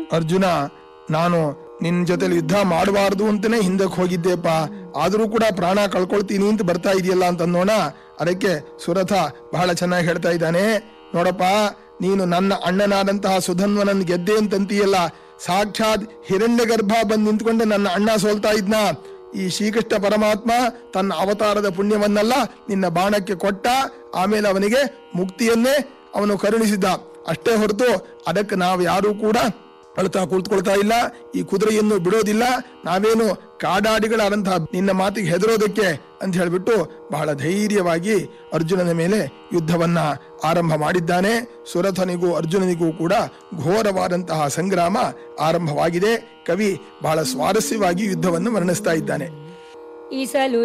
ಅರ್ಜುನ ನಾನು ನಿನ್ ಜೊತೆಲಿ ಯುದ್ಧ ಮಾಡಬಾರ್ದು ಅಂತಾನೆ ಹಿಂದಕ್ಕೆ ಹೋಗಿದ್ದೆಪ್ಪ ಆದ್ರೂ ಕೂಡ ಪ್ರಾಣ ಕಳ್ಕೊಳ್ತೀನಿ ಅಂತ ಬರ್ತಾ ಇದೆಯಲ್ಲ ಅಂತ ಅನ್ನೋಣ ಅದಕ್ಕೆ ಸುರಥ ಬಹಳ ಚೆನ್ನಾಗಿ ಹೇಳ್ತಾ ಇದ್ದಾನೆ ನೋಡಪ್ಪ ನೀನು ನನ್ನ ಅಣ್ಣನಾದಂತಹ ಸುಧನ್ವನನ್ ಗೆದ್ದೆ ಅಂತಂತೀಯಲ್ಲ ಸಾಕ್ಷಾತ್ ಹಿರಣ್ಯ ಗರ್ಭ ಬಂದ್ ನಿಂತ್ಕೊಂಡು ನನ್ನ ಅಣ್ಣ ಸೋಲ್ತಾ ಇದ್ನ ಈ ಶ್ರೀಕೃಷ್ಣ ಪರಮಾತ್ಮ ತನ್ನ ಅವತಾರದ ಪುಣ್ಯವನ್ನೆಲ್ಲ ನಿನ್ನ ಬಾಣಕ್ಕೆ ಕೊಟ್ಟ ಆಮೇಲೆ ಅವನಿಗೆ ಮುಕ್ತಿಯನ್ನೇ ಅವನು ಕರುಣಿಸಿದ್ದ ಅಷ್ಟೇ ಹೊರತು ಅದಕ್ಕೆ ನಾವು ಯಾರೂ ಕೂಡ ಅಳ್ತಾ ಕುಳಿತುಕೊಳ್ತಾ ಇಲ್ಲ ಈ ಕುದುರೆಯನ್ನು ಬಿಡೋದಿಲ್ಲ ನಾವೇನು ಕಾಡಾಡಿಗಳಾದಂತಹ ನಿನ್ನ ಮಾತಿಗೆ ಹೆದರೋದಕ್ಕೆ ಅಂತ ಹೇಳ್ಬಿಟ್ಟು ಬಹಳ ಧೈರ್ಯವಾಗಿ ಅರ್ಜುನನ ಮೇಲೆ ಯುದ್ಧವನ್ನ ಆರಂಭ ಮಾಡಿದ್ದಾನೆ ಸುರಥನಿಗೂ ಅರ್ಜುನನಿಗೂ ಕೂಡ ಘೋರವಾದಂತಹ ಸಂಗ್ರಾಮ ಆರಂಭವಾಗಿದೆ ಕವಿ ಬಹಳ ಸ್ವಾರಸ್ಯವಾಗಿ ಯುದ್ಧವನ್ನು ವರ್ಣಿಸ್ತಾ ಇದ್ದಾನೆ ಈಸಲು